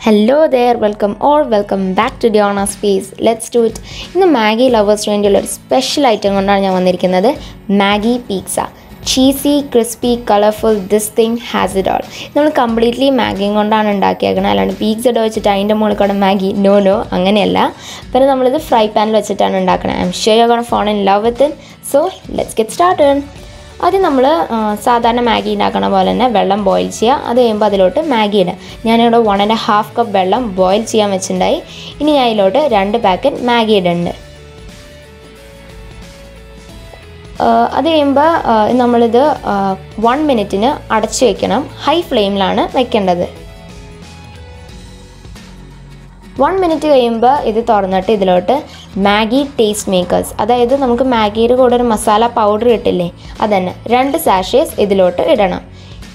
Hello there welcome all welcome back to Diona space let's do it ഇന്ന് Maggi ലവേഴ്സിന് വേണ്ടിയുള്ള ഒരു സ്പെഷ്യൽ ഐറ്റം കൊണ്ടാണ് ഞാൻ വന്നിരിക്കുന്നത് Maggi pizza cheesy crispy colourful this thing has it all നമ്മൾ കംപ്ലീറ്റ്ലി മാഗിയും കൊണ്ടാണ് ഉണ്ടാക്കിയേക്കുന്നത് അല്ലാണ്ട് പീക്സ് ഇട വെച്ചിട്ട് അതിൻ്റെ മുകളിൽ കൂടെ മാഗി നോ നോ അങ്ങനെയല്ല പിന്നെ നമ്മളിത് ഫ്രൈ പാനിൽ വെച്ചിട്ടാണ് ഉണ്ടാക്കുന്നത് I'm sure you gonna fall in love with so let's get start ആദ്യം നമ്മൾ സാധാരണ മാഗി ഉണ്ടാക്കണ പോലെ തന്നെ വെള്ളം ബോയിൽ ചെയ്യുക അത് കഴിയുമ്പോൾ അതിലോട്ട് മാഗി ഇടുക ഞാനിവിടെ വൺ ആൻഡ് ഹാഫ് കപ്പ് വെള്ളം ബോയിൽ ചെയ്യാൻ വെച്ചിട്ടുണ്ടായി ഇനി ഞാൻ അതിലോട്ട് രണ്ട് പാക്കറ്റ് മാഗി ഇടുന്നുണ്ട് അത് കഴിയുമ്പോൾ നമ്മളിത് വൺ മിനിറ്റിന് അടച്ചു വെക്കണം ഹൈ ഫ്ലെയിമിലാണ് വെക്കേണ്ടത് വൺ മിനിറ്റ് കഴിയുമ്പോൾ ഇത് തുറന്നിട്ട് ഇതിലോട്ട് മാഗി ടേസ്റ്റ് മേക്കേഴ്സ് അതായത് നമുക്ക് മാഗിയുടെ കൂടെ ഒരു മസാല പൗഡർ കിട്ടില്ലേ അതന്നെ രണ്ട് സാഷേസ് ഇതിലോട്ട് ഇടണം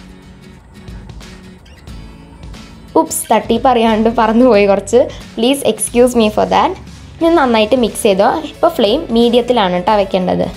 ഉപ്സ് തട്ടി പറയാണ്ട് പറന്നുപോയി കുറച്ച് please excuse me for that ഇനി നന്നായിട്ട് മിക്സ് ചെയ്തോ ഇപ്പോൾ ഫ്ലെയിം മീഡിയത്തിലാണ് കേട്ടോ വെക്കേണ്ടത്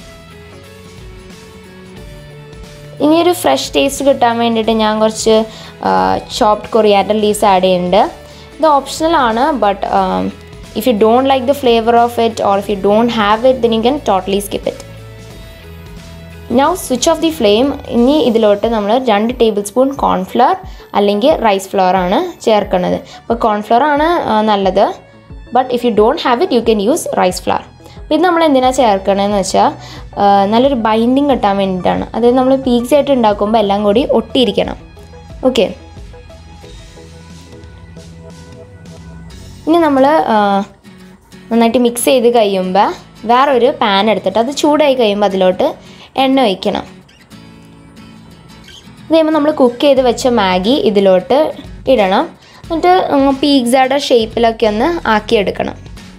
ഇനി ഒരു ഫ്രഷ് ടേസ്റ്റ് കിട്ടാൻ വേണ്ടിയിട്ട് ഞാൻ കുറച്ച് ചോപ്ഡ് കൊറിയാൻഡർ ലീവ്സ് ആഡ് ചെയ്യുന്നുണ്ട് ഇത് ഓപ്ഷണൽ ആണ് but if you don't like the flavour of it or if you don't have it then you can totally skip it now switch off the flame ഇനി ഇതിലോട്ട് നമ്മൾ രണ്ട് tablespoon cornflour അല്ലെങ്കിൽ rice flour ആണ് ചേർക്കുന്നത് അപ്പോൾ cornflour ആണ് നല്ലത് but if you don't have it you can use rice flour അപ്പോൾ ഇത് നമ്മൾ എന്തിനാണ് ചേർക്കണതെന്ന് വെച്ചാൽ നല്ലൊരു ബൈൻഡിങ് കിട്ടാൻ വേണ്ടിയിട്ടാണ് അതായത് നമ്മൾ പീക്സ് ആയിട്ട് ഉണ്ടാക്കുമ്പോൾ എല്ലാം കൂടി ഒട്ടിയിരിക്കണം ഓക്കെ ഇനി നമ്മൾ നന്നായിട്ട് മിക്സ് ചെയ്ത് കഴിയുമ്പോൾ വേറൊരു പാൻ എടുത്തിട്ട് അത് ചൂടായി കഴിയുമ്പോൾ അതിലോട്ട് എണ്ണ ഒഴിക്കണം ഇത് കഴിയുമ്പോൾ നമ്മൾ കുക്ക് ചെയ്ത് വെച്ച മാഗി ഇതിലോട്ട് ഇടണം എന്നിട്ട് പീക്സയുടെ ഷേപ്പിലൊക്കെ ഒന്ന് ആക്കിയെടുക്കണം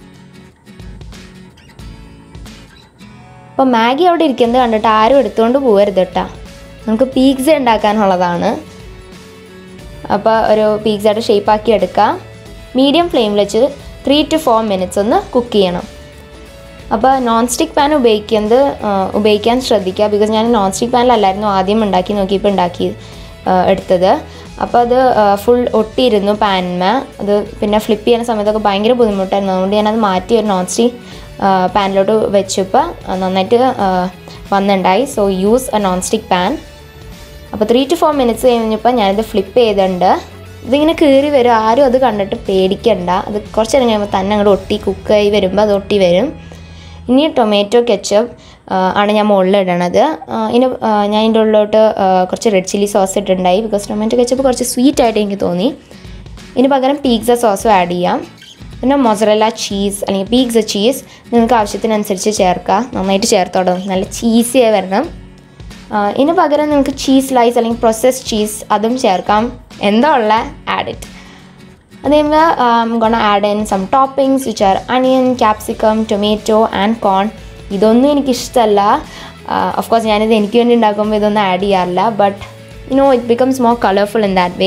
അപ്പോൾ മാഗി അവിടെ ഇരിക്കുന്നത് കണ്ടിട്ട് ആരും എടുത്തുകൊണ്ട് പോകരുത് കേട്ടോ നമുക്ക് പീക്സ ഉണ്ടാക്കാനുള്ളതാണ് അപ്പോൾ ഒരു പീക്സയുടെ ഷേപ്പാക്കി എടുക്കാം മീഡിയം ഫ്ലെയിമിൽ വെച്ച് ത്രീ ടു ഫോർ മിനിറ്റ്സ് ഒന്ന് കുക്ക് ചെയ്യണം അപ്പോൾ നോൺ സ്റ്റിക്ക് പാൻ ഉപയോഗിക്കുന്നത് ഉപയോഗിക്കാൻ ശ്രദ്ധിക്കുക ബിക്കോസ് ഞാൻ നോൺ സ്റ്റിക്ക് പാനിലല്ലായിരുന്നു ആദ്യം ഉണ്ടാക്കി നോക്കിയപ്പോൾ ഉണ്ടാക്കി എടുത്തത് അപ്പോൾ അത് ഫുൾ ഒട്ടിയിരുന്നു പാനിന്മേ അത് പിന്നെ ഫ്ലിപ്പ് ചെയ്യുന്ന സമയത്തൊക്കെ ഭയങ്കര ബുദ്ധിമുട്ടായിരുന്നു അതുകൊണ്ട് ഞാനത് മാറ്റി ഒരു നോൺ സ്റ്റിക്ക് പാനിലോട്ട് വെച്ചപ്പോൾ നന്നായിട്ട് വന്നിട്ടുണ്ടായി so use a non stick pan അപ്പോൾ ത്രീ ടു ഫോർ മിനിറ്റ്സ് കഴിഞ്ഞപ്പോൾ ഞാനിത് ഫ്ലിപ്പ് ചെയ്തിട്ടുണ്ട് ഇതിങ്ങനെ കീറി വരും ആരും അത് കണ്ടിട്ട് പേടിക്കണ്ട അത് കുറച്ച് നേരം കഴിയുമ്പോൾ തന്നെ അങ്ങോട്ട് ഒട്ടി കുക്കായി വരുമ്പോൾ അത് ഒട്ടി വരും ഇനി ടൊമാറ്റോ കെച്ചപ്പ് ആണ് ഞാൻ മുകളിൽ ഇടണത് ഇനി ഞാൻ ഇതിൻ്റെ ഉള്ളിലോട്ട് കുറച്ച് റെഡ് ചില്ലി സോസ് ഇട്ടിട്ടുണ്ടായി ബിക്കോസ് ടൊമാറ്റോ കെച്ചപ്പ് കുറച്ച് സ്വീറ്റ് ആയിട്ട് എനിക്ക് തോന്നി ഇനി പകരം പീക്സ സോസും ആഡ് ചെയ്യാം പിന്നെ മൊസറല്ല ചീസ് അല്ലെങ്കിൽ പീക്സ ചീസ് നിങ്ങൾക്ക് ആവശ്യത്തിനനുസരിച്ച് ചേർക്കുക നന്നായിട്ട് ചേർത്തോടും നല്ല ചീസിയായി വരണം ഇതിന് പകരം നിങ്ങൾക്ക് ചീസ് സ്ലൈസ് അല്ലെങ്കിൽ പ്രോസസ്ഡ് ചീസ് അതും ചേർക്കാം എന്താ ഉള്ള ആഡ് ഇറ്റ് അത് കഴിയുമ്പോൾ gonna add in some toppings which are onion capsicum tomato and corn ഇതൊന്നും എനിക്കിഷ്ടമല്ല ഓഫ് കോഴ്സ് ഞാനിത് എനിക്ക് വേണ്ടി ഉണ്ടാക്കുമ്പോൾ ഇതൊന്നും ആഡ് ചെയ്യാറില്ല but you know it becomes more colourful in that way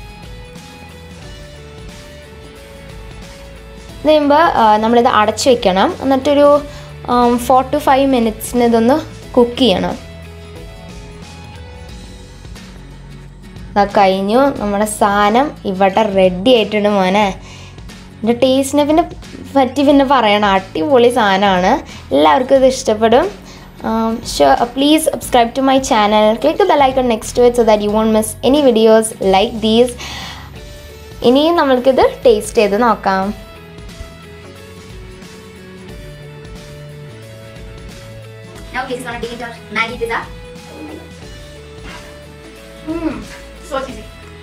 ഇത് കഴിയുമ്പോൾ നമ്മളിത് അടച്ച് വെക്കണം എന്നിട്ടൊരു ഫോർ ടു ഫൈവ് മിനിറ്റ്സിന് ഇതൊന്ന് കുക്ക് ചെയ്യണം കഴിഞ്ഞു നമ്മുടെ സാധനം ഇവിടെ റെഡി ആയിട്ടുണ്ട് മോനെ എൻ്റെ ടേസ്റ്റിനെ പിന്നെ പറ്റി പിന്നെ പറയണം അടിപൊളി സാധനമാണ് എല്ലാവർക്കും ഇത് ഇഷ്ടപ്പെടും please subscribe to my channel click the like on next വെച്ച് so that you won't miss any videos like these ഇനിയും നമ്മൾക്കിത് ടേസ്റ്റ് ചെയ്ത് നോക്കാം Now Casey's gonna dig into our Maggie pizza. Mmm, so cheesy.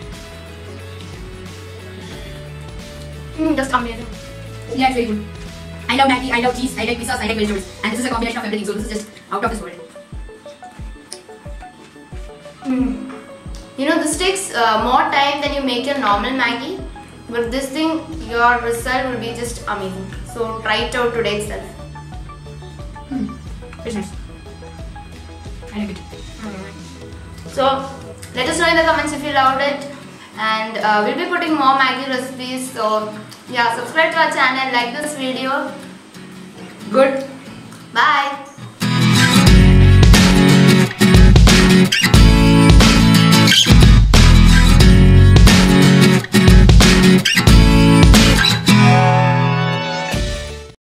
Mmm, just amazing. Yeah, it's very good. I love Maggie, I love cheese, I like pizzas, I like vegetables. And this is a combination of everything, so this is just out of this world. Mm. You know, this takes uh, more time than you make your normal Maggie. But this thing, your result will be just amazing. So try it out today itself. It's nice. I like it. So let us know in the comments if you loved it. And uh, we'll be putting more Maggie recipes. So yeah, subscribe to our channel, like this video. Good. Bye.